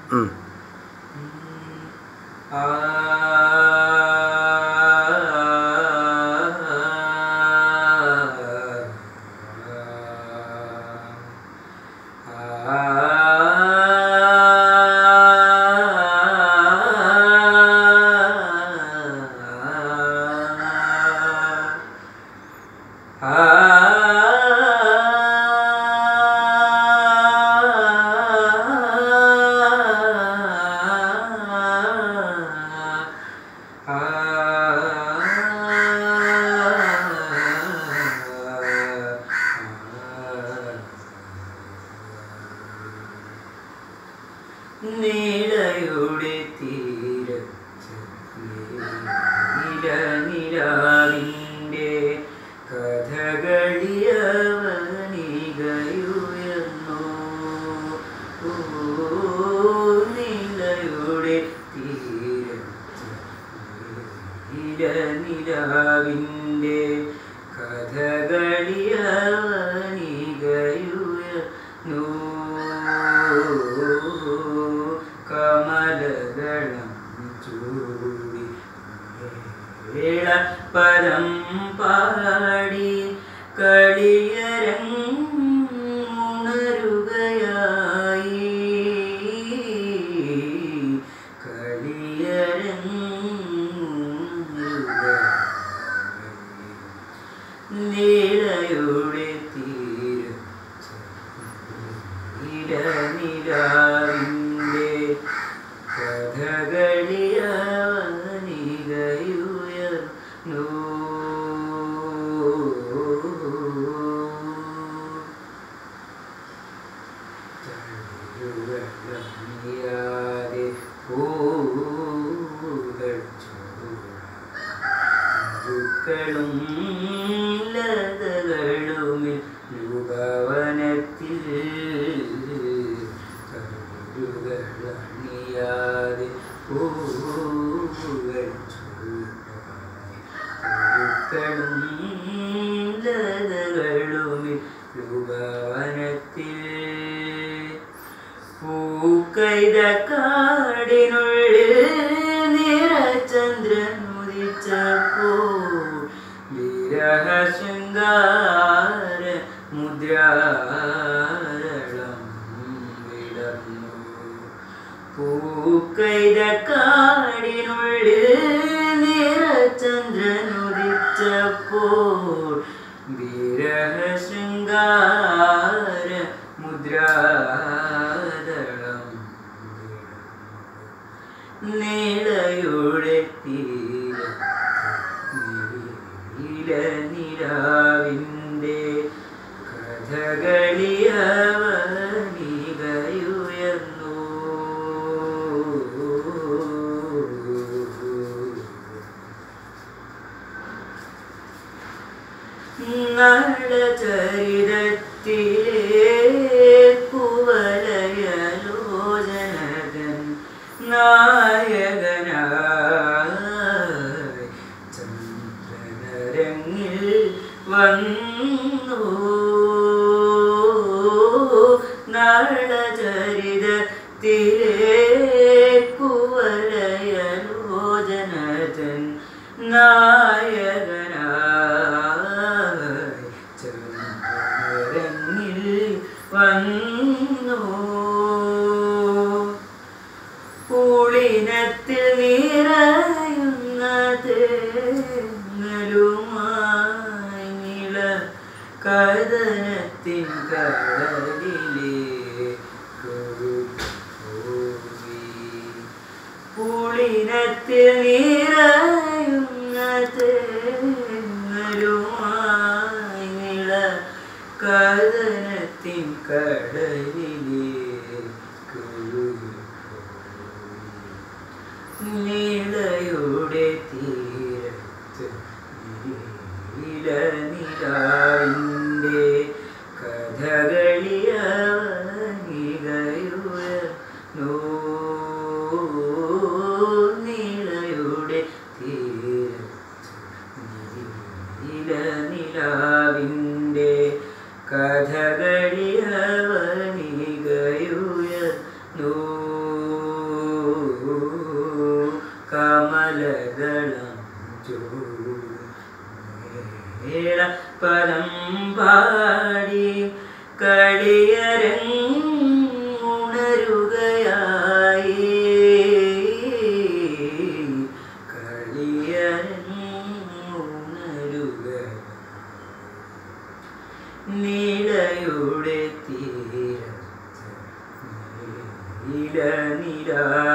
ഉം. ആ നീളയുടെ തീരത്ത് നിലാവിൻ്റെ കഥകളിയവനികയുയർന്നു ഓ, നീളയുടെ തീരത്ത് നിലാവിൻ്റെ കഥകളിയവനികയുയർന്നു കമലദളം ചൂടി വേള പദം പാടി കളിയരങ്ങുണരുകയായി കളിയരങ്ങുണരുകയായി നീളയുടെ തീരത്ത് ഇടനിലാവിൻ്റെ കഥകളിയവനികയുയർന്നു തളിരുകളണിയാതെ പൂകൾ ചൂടും ലതകളുമിൽ യുഗവനത്തിൽ കരുകളണിയാതെ പൂകൾ ചൂടും ലതകളുമിൽ യുഗവനത്തിൽ പൂക്കൈത കാടിനുള്ളിൽ നിറചന്ദ്രൻ ഉദിച്ചപ്പോ വിരഹ ശൃംഗാര മുദ്രാരളം വിടർന്നു പൂക്കൈത കാടിനുള്ളിൽ നിറചന്ദ്രൻ ഉദിച്ചപ്പോൾ വിരഹ ശൃംഗാര മുദ്രാദളം നീളയുടെ തീരനിലാവിൻ്റെ കഥകളിയവനികയുയർന്നു നളചരിതത്തിലെ കുവലയലോചനകൻ നായകനായി ചന്ദ്രനരങ്ങിൽ വന്നു നളചരിതത്തിലെ കുവലയലോചനകൻ നായകനായി ചന്ദ്രനരങ്ങിൽ വന്നു പൂളിനത്തിൽ നിറയുന്നത് ങ്ങളുമായി നില കഥനത്തിൻ കടലിലെ പോയി പൂളിനത്തിൽ നിറയുന്നത് ങ്ങളുമായി നില കഥനത്തിൻ കടലിലെ നീളയുടെ തീരത്ത് നീലനിലാവിൻ്റെ കഥകളിയവനികയുയർന്നു നീളയുടെ തീരത്ത് നീലനിലാവിൻ്റെ കഥകളിയവനികയുയർന്നു പദം പാടി കളിയരങ്ങുണരുകയായി കളിയരങ്ങുണരുകയായി നീലയുടെ തീരത്ത് നീലനിരാ